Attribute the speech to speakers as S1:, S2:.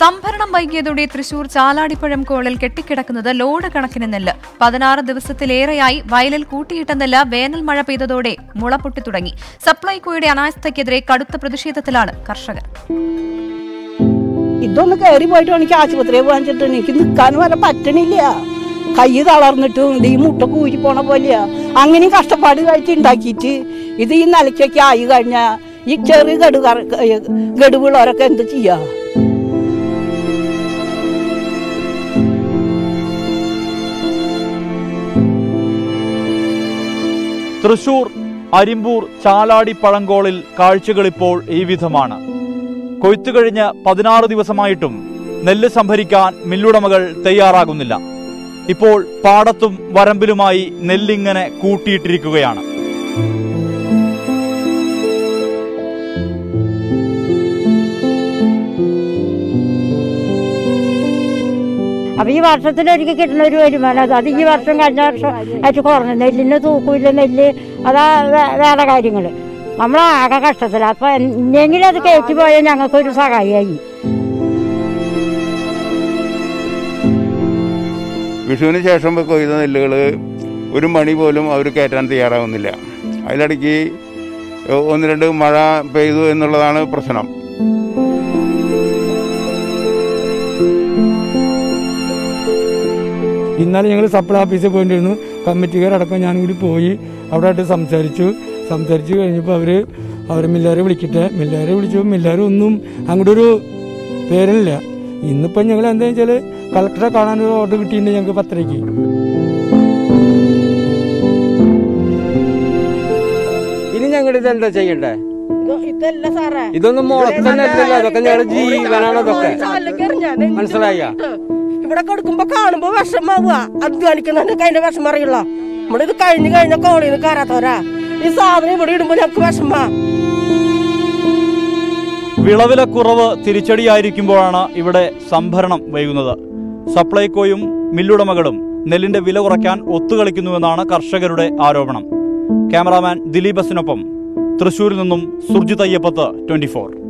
S1: സംഭരണം വൈകിയതോടെ തൃശൂർ ചാലാടിപ്പഴം കോളിൽ കെട്ടിക്കിടക്കുന്നത് ലോഡ് കണക്കിന് നെല്ല് പതിനാറ് ദിവസത്തിലേറെയായി വയലിൽ കൂട്ടിയിട്ട നെല്ല് വേനൽ മഴ പെയ്തതോടെ മുള പൊട്ടി തുടങ്ങി സപ്ലൈകോയുടെ അനാസ്ഥയ്ക്കെതിരെ കടുത്ത പ്രതിഷേധത്തിലാണ് കർഷകർ
S2: ഇതൊന്ന് കയറി പോയിട്ട് എനിക്ക് ആശുപത്രിയിൽ പോകാൻ വെച്ചിട്ട് എനിക്ക് നിൽക്കാൻ വരെ പറ്റണില്ല കൈ തളർന്നിട്ടും ഇത് ഈ മുട്ട കൂരി പോണ പോലെയാ അങ്ങനെയും കഷ്ടപ്പാട് കഴിച്ച് ഉണ്ടാക്കിയിട്ട് ഇത് ഈ നിലയ്ക്കൊക്കെ ആയി കഴിഞ്ഞാൽ ഈ ചെറിയ ഗഡു ഗഡുവുള്ളവരൊക്കെ എന്ത് ചെയ്യാ
S3: തൃശൂർ അരിമ്പൂർ ചാലാടി പഴങ്കോളിൽ കാഴ്ചകളിപ്പോൾ ഈ വിധമാണ് കൊയ്ത്തു കഴിഞ്ഞ് പതിനാറ് ദിവസമായിട്ടും നെല്ല് സംഭരിക്കാൻ മില്ലുടമകൾ തയ്യാറാകുന്നില്ല ഇപ്പോൾ പാടത്തും വരമ്പിലുമായി നെല്ലിങ്ങനെ കൂട്ടിയിട്ടിരിക്കുകയാണ്
S4: അപ്പൊ ഈ വർഷത്തിലൊരിക്കൽ കിട്ടുന്ന ഒരു വരുമാനം അത് അത് ഈ വർഷം കഴിഞ്ഞ വർഷം ആയിട്ട് കുറഞ്ഞു നെല്ലിന് തൂക്കൂല്ല നെല്ല് അതാ വേ- വേറെ കാര്യങ്ങൾ നമ്മളാകെ കഷ്ടത്തില അപ്പൊ എന്നെങ്കിലും അത് കയറ്റി പോയാൽ ഞങ്ങൾക്കൊരു സഹായമായി
S5: വിഷുവിന് ശേഷം കൊയ്ത നെല്ലുകൾ ഒരു മണി പോലും അവർ കയറ്റാൻ തയ്യാറാവുന്നില്ല അതിലിടയ്ക്ക് ഒന്ന് രണ്ട് മഴ പെയ്തു എന്നുള്ളതാണ് പ്രശ്നം
S6: ഇന്നലെ ഞങ്ങൾ സപ്ലൈ ഓഫീസിൽ പോയിട്ടിരുന്നു കമ്മിറ്റിക്കാരടക്കം ഞാൻ കൂടി പോയി അവിടെ ആയിട്ട് സംസാരിച്ചു സംസാരിച്ച് കഴിഞ്ഞപ്പോൾ അവർ അവർ മില്ലാരെ വിളിക്കട്ടെ മില്ലാരെ വിളിച്ചു മില്ലാരെ ഒന്നും അങ്ങോട്ട് ഒരു പേരില്ല ഇന്നിപ്പം ഞങ്ങൾ എന്താ വെച്ചാൽ കളക്ടറെ കാണാൻ ഒരു ഓർഡർ കിട്ടിയിട്ടുണ്ട് ഞങ്ങൾക്ക് പത്തരയ്ക്ക്
S7: ഇനി ഞങ്ങൾ ഇതെന്താ ചെയ്യണ്ടേ
S2: ഇതല്ല സാറേ
S7: ഇതൊന്നും മുളത്തന്നല്ലല്ലോ അതൊക്കെ ഞങ്ങളുടെ ജീവനാണ് അതൊക്കെ മനസ്സിലായ
S2: ഇവിടെ കൊടുക്കുമ്പോ കാണുമ്പോ വിഷമാവുക അധ്വാനിക്കുന്നതിന്റെ അതിന്റെ വിഷമം അറിയില്ല നമ്മളിത് കഴിഞ്ഞു കഴിഞ്ഞ കോളിൽ നിന്ന് കയറാത്തവരാ ഈ സാധനം ഇവിടെ ഇടുമ്പോ ഞങ്ങൾക്ക് വിഷമാ
S3: വിളവിലക്കുറവ് തിരിച്ചടിയായിരിക്കുമ്പോഴാണ് ഇവിടെ സംഭരണം വൈകുന്നത് സപ്ലൈകോയും മില്ലുടമകളും നെല്ലിന്റെ വില കുറയ്ക്കാൻ ഒത്തുകളിക്കുന്നുവെന്നാണ് കർഷകരുടെ ആരോപണം ക്യാമറാമാൻ ദിലീപസിനൊപ്പം തൃശൂരിൽ നിന്നും സുർജിത് അയ്യപ്പത്ത് ട്വന്റി